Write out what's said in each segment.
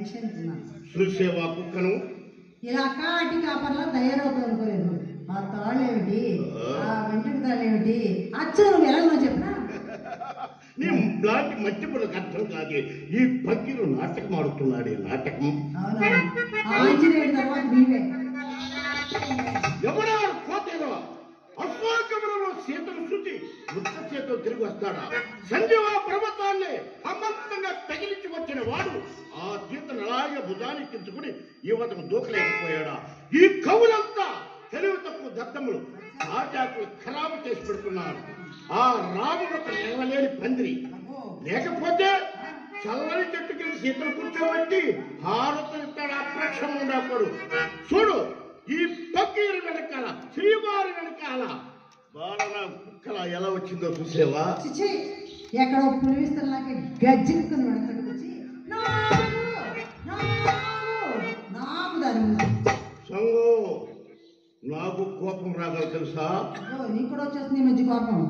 పరీక్షించున్నాను చూసేవా కుక్కను ఇలా కాటి కాపర్లా తయారవుతావు అనుకోలేదు ఆ తాళ్ళేమిటి ఆ వెంట్రుక తాళ్ళేమిటి అచ్చు నువ్వు ఎలాగో చెప్పినా నీ లాంటి మట్టి పులకు అర్థం కాదే ఈ పక్కిలు నాటకం ఆడుతున్నాడు ఈ నాటకం అవునా ఆంజనేయుడి తర్వాత నీవే ఎవడాడు కోతేదో అశ్వాకములలో సీతను శుచి వృత్త చేతో తిరిగి వస్తాడా సంజీవ పర్వతాన్ని అమంతంగా తగిలించి వచ్చిన వాడు ఆ సీతను అలాగే భుజానికించుకుని యువతకు దూకలేకపోయాడా ఈ కవులంతా తెలివి తక్కువ దత్తములు రాజాకు ఖరాబు చేసి పెడుతున్నారు ఆ రాములకు నిలవలేని పందిరి అబ్బో లేకపోతే చల్లని చెట్టు కింద సీతను కూర్చోబెట్టి హారతులు ఇస్తాడు అప్రక్షం ఉండకూడదు చూడు ఈ పక్కీరు వెనకాల శ్రీవారి వెనకాల బాలన కుక్కల ఎలా వచ్చిందో చూసేవా చిచి ఎక్కడో పులివిస్తలాగా గజ్జిక్కుని వెనకటికి వచ్చి నాకు నాకు నాకు దాని ముందు. సంగు నాకు కోపం రాగల తెలుసా ఓ నీకు కూడా వచ్చేస్తుంది ఈ మధ్య కోపం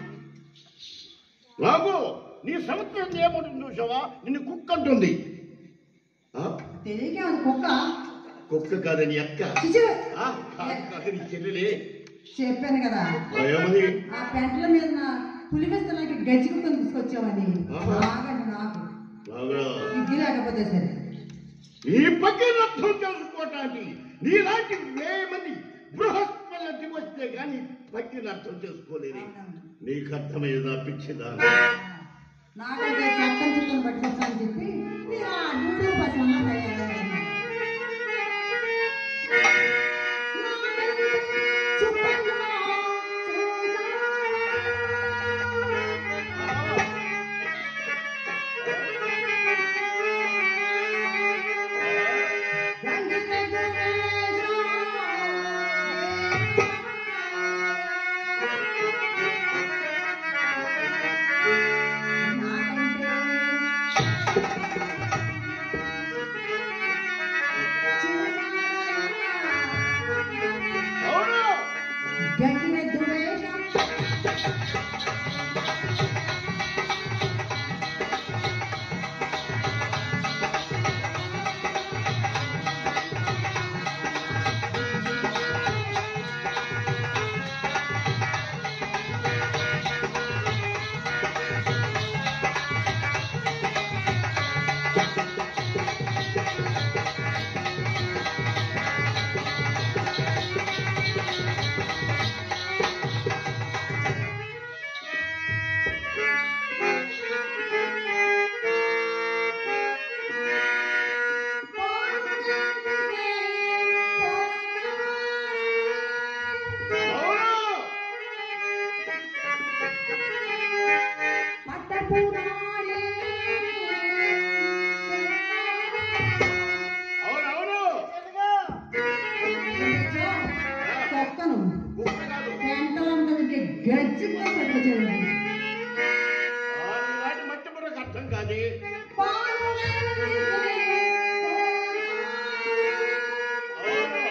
నాకు నీ సంవత్సరం ఏముంటుంది చూసావా నిన్ను కుక్క అంటుంది ఆ? తెలియకే ఉంది కుక్క కుక్క కాదని ఎక్క చిచి ఆ, కాదు కాదు నీ చెల్లెలే చెప్పాను కదా ఆ, ఏమని ఆ పెంటల మీద నా పులివిస్తలాగా గజ్జిక్కుని తీసుకొచ్చావని ఆహా. బాగండి నాకు బాగా సిగ్గు లేకపోతే సరే ఈ పక్కన అర్థం తెలుసుకోవటానికి నీలాంటి వేల మంది బృహస్పతి వస్తే గాని పక్కన అర్థం చేసుకోలేని నీకు అర్థమయ్యేదా పిచ్చిదా నాకైతే చట్టం చిక్కని పట్టుకొస్తానని చెప్పి మీరు ఆ డ్యూటీ పసమ్మ అవును గట్టిన దువేషం అవును అవునవును తొక్కను కుక్క కాదు పెంటలందరికి గజ్జిగా పట్టుకొచ్చాడు ఆ నీలాంటి మట్టి మనకు అర్థం కాదే అవును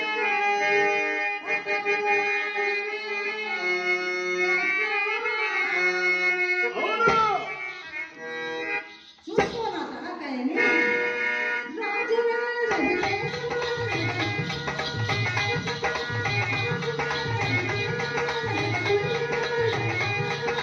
అవును చూసుకోనా తలకాయని రాజు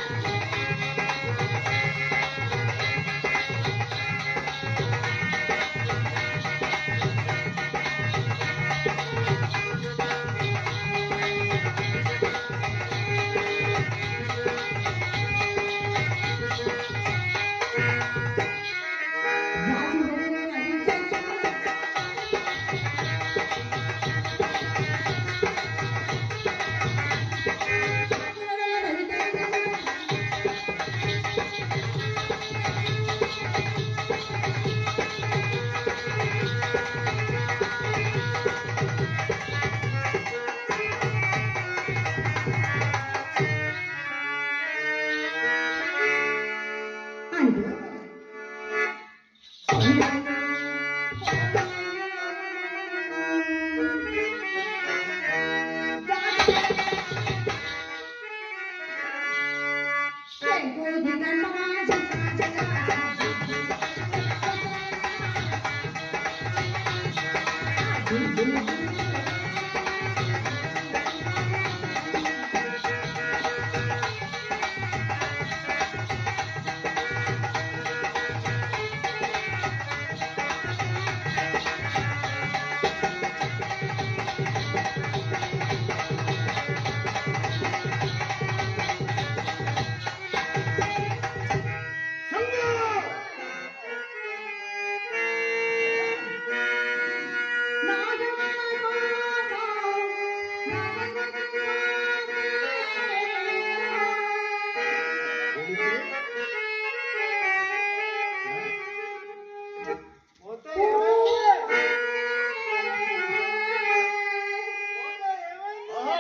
ఆహా.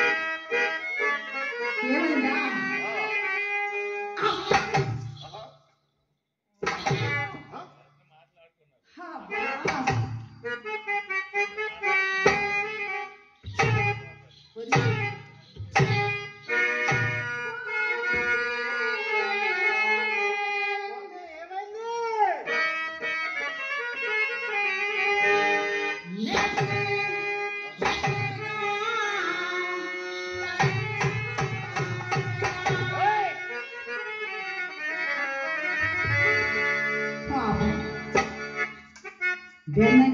ఏమైందా ఆహా. అబ్బా. పాపం వెన్న